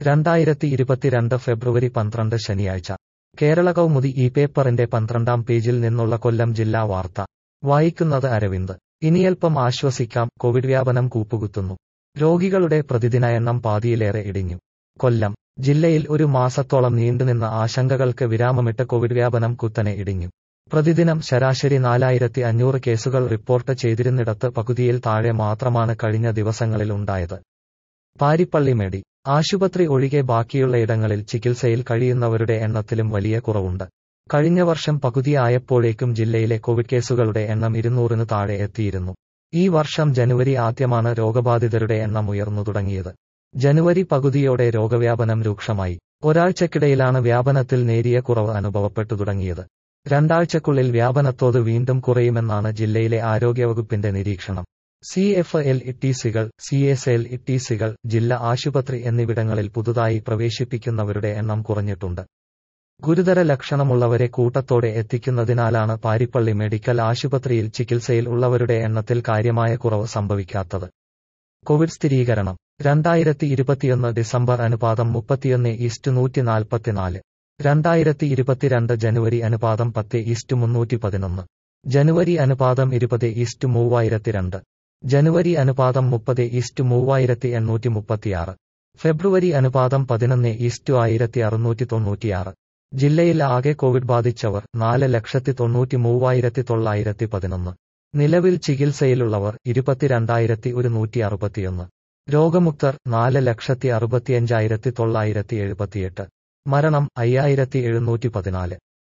രണ്ടായിരത്തി ഇരുപത്തിരണ്ട് ഫെബ്രുവരി പന്ത്രണ്ട് ശനിയാഴ്ച കേരള കൗമുദി ഈ പേപ്പറിന്റെ പന്ത്രണ്ടാം പേജിൽ നിന്നുള്ള കൊല്ലം ജില്ലാ വാർത്ത വായിക്കുന്നത് അരവിന്ദ് ഇനിയൽപ്പം ആശ്വസിക്കാം കോവിഡ് വ്യാപനം കൂപ്പുകുത്തുന്നു രോഗികളുടെ പ്രതിദിന എണ്ണം പാതിയിലേറെ ഇടിഞ്ഞു കൊല്ലം ജില്ലയിൽ ഒരു മാസത്തോളം നീണ്ടുനിന്ന ആശങ്കകൾക്ക് വിരാമമിട്ട് കോവിഡ് വ്യാപനം കുത്തനെ ഇടിഞ്ഞു പ്രതിദിനം ശരാശരി നാലായിരത്തി അഞ്ഞൂറ് കേസുകൾ റിപ്പോർട്ട് ചെയ്തിരുന്നിടത്ത് പകുതിയിൽ താഴെ മാത്രമാണ് കഴിഞ്ഞ ദിവസങ്ങളിൽ ഉണ്ടായത് പാരിപ്പള്ളി മേടി ആശുപത്രി ഒഴികെ ബാക്കിയുള്ള ഇടങ്ങളിൽ ചികിത്സയിൽ കഴിയുന്നവരുടെ എണ്ണത്തിലും വലിയ കുറവുണ്ട് കഴിഞ്ഞ വർഷം പകുതിയായപ്പോഴേക്കും ജില്ലയിലെ കോവിഡ് കേസുകളുടെ എണ്ണം ഇരുന്നൂറിന് താഴെ എത്തിയിരുന്നു ഈ വർഷം ജനുവരി ആദ്യമാണ് രോഗബാധിതരുടെ എണ്ണം ഉയർന്നു തുടങ്ങിയത് ജനുവരി പകുതിയോടെ രോഗവ്യാപനം രൂക്ഷമായി ഒരാഴ്ചക്കിടയിലാണ് വ്യാപനത്തിൽ നേരിയ കുറവ് അനുഭവപ്പെട്ടു തുടങ്ങിയത് രണ്ടാഴ്ചക്കുള്ളിൽ വ്യാപനത്തോത് വീണ്ടും കുറയുമെന്നാണ് ജില്ലയിലെ ആരോഗ്യവകുപ്പിന്റെ നിരീക്ഷണം സി എഫ് എൽ ഇട്ടീസികൾ സി എസ് എൽ ഇട്ടീസികൾ ജില്ലാ ആശുപത്രി എന്നിവിടങ്ങളിൽ പുതുതായി പ്രവേശിപ്പിക്കുന്നവരുടെ എണ്ണം കുറഞ്ഞിട്ടുണ്ട് ഗുരുതര ലക്ഷണമുള്ളവരെ കൂട്ടത്തോടെ എത്തിക്കുന്നതിനാലാണ് പാരിപ്പള്ളി മെഡിക്കൽ ആശുപത്രിയിൽ ചികിത്സയിൽ ഉള്ളവരുടെ എണ്ണത്തിൽ കാര്യമായ കുറവ് സംഭവിക്കാത്തത് കോവിഡ് സ്ഥിരീകരണം രണ്ടായിരത്തി ഇരുപത്തിയൊന്ന് ഡിസംബർ അനുപാതം മുപ്പത്തിയൊന്ന് ഈസ്റ്റ് നൂറ്റി നാൽപ്പത്തിനാല് രണ്ടായിരത്തി ഇരുപത്തിരണ്ട് ജനുവരി അനുപാതം പത്ത് ഈസ്റ്റ് മുന്നൂറ്റി പതിനൊന്ന് ജനുവരി അനുപാതം ഇരുപത് ഈസ്റ്റ് മൂവായിരത്തി രണ്ട് ജനുവരി അനുപാതം മുപ്പത് ഈസ്റ്റ് മൂവായിരത്തി എണ്ണൂറ്റി മുപ്പത്തിയാറ് ഫെബ്രുവരി അനുപാതം പതിനൊന്ന് ഈസ്റ്റ് ആയിരത്തി അറുന്നൂറ്റി തൊണ്ണൂറ്റിയാറ് ജില്ലയിൽ ആകെ കോവിഡ് ബാധിച്ചവർ നാല് ലക്ഷത്തി തൊണ്ണൂറ്റി മൂവായിരത്തി തൊള്ളായിരത്തി പതിനൊന്ന് നിലവിൽ ചികിത്സയിലുള്ളവർ ഇരുപത്തിരണ്ടായിരത്തി ഒരുന്നൂറ്റി അറുപത്തിയൊന്ന് രോഗമുക്തർ നാല് ലക്ഷത്തി അറുപത്തിയഞ്ചായിരത്തി തൊള്ളായിരത്തി എഴുപത്തിയെട്ട് മരണം അയ്യായിരത്തി എഴുന്നൂറ്റി പതിനാല്